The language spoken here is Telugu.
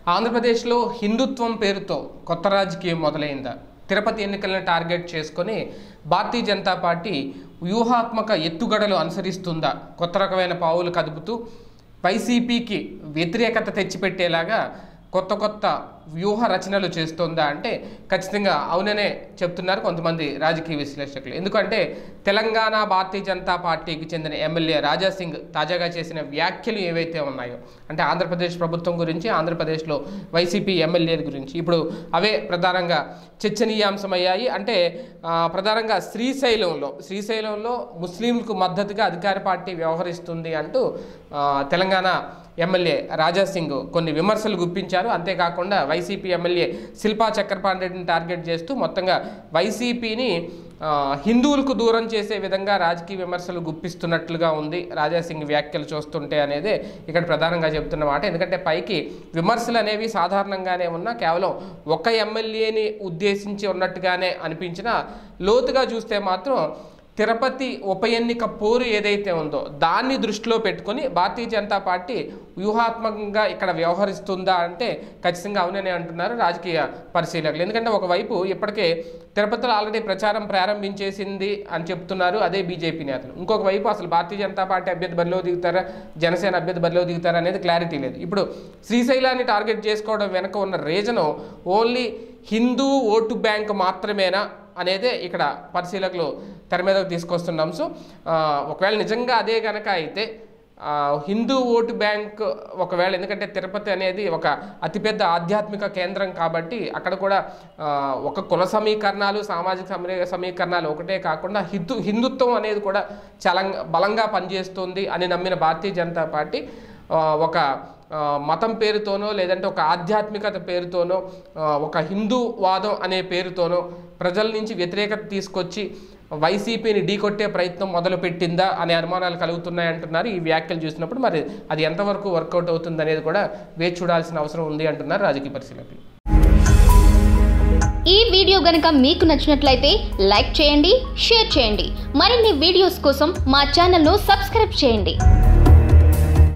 ఆంధ్రప్రదేశ్లో హిందుత్వం పేరుతో కొత్త రాజకీయం మొదలైందా తిరుపతి ఎన్నికలను టార్గెట్ చేసుకొని భారతీయ జనతా పార్టీ వ్యూహాత్మక ఎత్తుగడలు అనుసరిస్తుందా కొత్త రకమైన పావులు కదుపుతూ వైసీపీకి వ్యతిరేకత తెచ్చిపెట్టేలాగా కొత్త కొత్త వ్యూహ రచనలు చేస్తుందా అంటే ఖచ్చితంగా అవుననే చెప్తున్నారు కొంతమంది రాజకీయ విశ్లేషకులు ఎందుకంటే తెలంగాణ భారతీయ జనతా పార్టీకి చెందిన ఎమ్మెల్యే రాజా సింగ్ తాజాగా చేసిన వ్యాఖ్యలు ఏవైతే ఉన్నాయో అంటే ఆంధ్రప్రదేశ్ ప్రభుత్వం గురించి ఆంధ్రప్రదేశ్లో వైసీపీ ఎమ్మెల్యేల గురించి ఇప్పుడు అవే ప్రధానంగా చర్చనీయాంశమయ్యాయి అంటే ఆ, ప్రధానంగా శ్రీశైలంలో శ్రీశైలంలో ముస్లింలకు మద్దతుగా అధికార పార్టీ వ్యవహరిస్తుంది అంటూ ఆ, తెలంగాణ ఎమ్మెల్యే రాజా సింగ్ కొన్ని విమర్శలు గుప్పించారు అంతేకాకుండా వైసీపీ ఎమ్మెల్యే శిల్పా చక్రపాణి రెడ్డిని టార్గెట్ చేస్తూ మొత్తంగా వైసీపీని ఆ, హిందువులకు దూరం చేసే విధంగా రాజకీయ విమర్శలు గుప్పిస్తున్నట్లుగా ఉంది రాజా సింగ్ వ్యాఖ్యలు చూస్తుంటే అనేది ఇక్కడ ప్రధానంగా చెబుతున్న మాట ఎందుకంటే పైకి విమర్శలు అనేవి సాధారణంగానే ఉన్నా కేవలం ఒక ఎమ్మెల్యేని ఉద్దేశించి ఉన్నట్టుగానే అనిపించినా లోతుగా చూస్తే మాత్రం తిరుపతి ఉప ఎన్నిక పోరు ఏదైతే ఉందో దాన్ని దృష్టిలో పెట్టుకొని భారతీయ జనతా పార్టీ వ్యూహాత్మకంగా ఇక్కడ వ్యవహరిస్తుందా అంటే ఖచ్చితంగా అవునని అంటున్నారు రాజకీయ పరిశీలకులు ఎందుకంటే ఒకవైపు ఇప్పటికే తిరుపతిలో ఆల్రెడీ ప్రచారం ప్రారంభించేసింది అని చెప్తున్నారు అదే బీజేపీ నేతలు ఇంకొక వైపు అసలు భారతీయ జనతా పార్టీ అభ్యర్థి బరిలో దిగుతారా జనసేన అభ్యర్థి బరిలో దిగుతారా అనేది క్లారిటీ లేదు ఇప్పుడు శ్రీశైలాన్ని టార్గెట్ చేసుకోవడం వెనక ఉన్న reason only Hindu vote bank మాత్రమేనా అనేదే ఇక్కడ పరిశీలకులు తెర మీదకు తీసుకొస్తున్న అంశం ఆ, ఒకవేళ నిజంగా అదే కనుక అయితే ఆ, హిందూ ఓటు బ్యాంక్ ఒకవేళ ఎందుకంటే తిరుపతి అనేది ఒక అతిపెద్ద ఆధ్యాత్మిక కేంద్రం కాబట్టి అక్కడ కూడా ఆ, ఒక కుల సమీకరణాలు సామాజిక సమీ సమీకరణాలు ఒకటే కాకుండా హిందూ హిందుత్వం అనేది కూడా చాలా బలంగా పనిచేస్తుంది అని నమ్మిన భారతీయ జనతా పార్టీ ఆ, ఒక ఆ, మతం పేరుతోనో లేదంటే ఒక ఆధ్యాత్మికత పేరుతోనో ఆ, ఒక హిందూ వాదం అనే పేరుతోనో ప్రజల నుంచి వ్యతిరేకత తీసుకొచ్చి వైసీపీని ఢీకొట్టే ప్రయత్నం మొదలుపెట్టిందా అనే అనుమానాలు కలుగుతున్నాయి అంటున్నారు ఈ వ్యాఖ్యలు చూసినప్పుడు మరి అది ఎంతవరకు వర్కౌట్ అవుతుంది అనేది కూడా వేచి చూడాల్సిన అవసరం ఉంది అంటున్నారు రాజకీయ పరిశీలకులు ఈ వీడియో గనక మీకు నచ్చినట్లయితే లైక్ చేయండి షేర్ చేయండి మరిన్ని వీడియోస్ కోసం మా ఛానల్ను సబ్స్క్రైబ్ చేయండి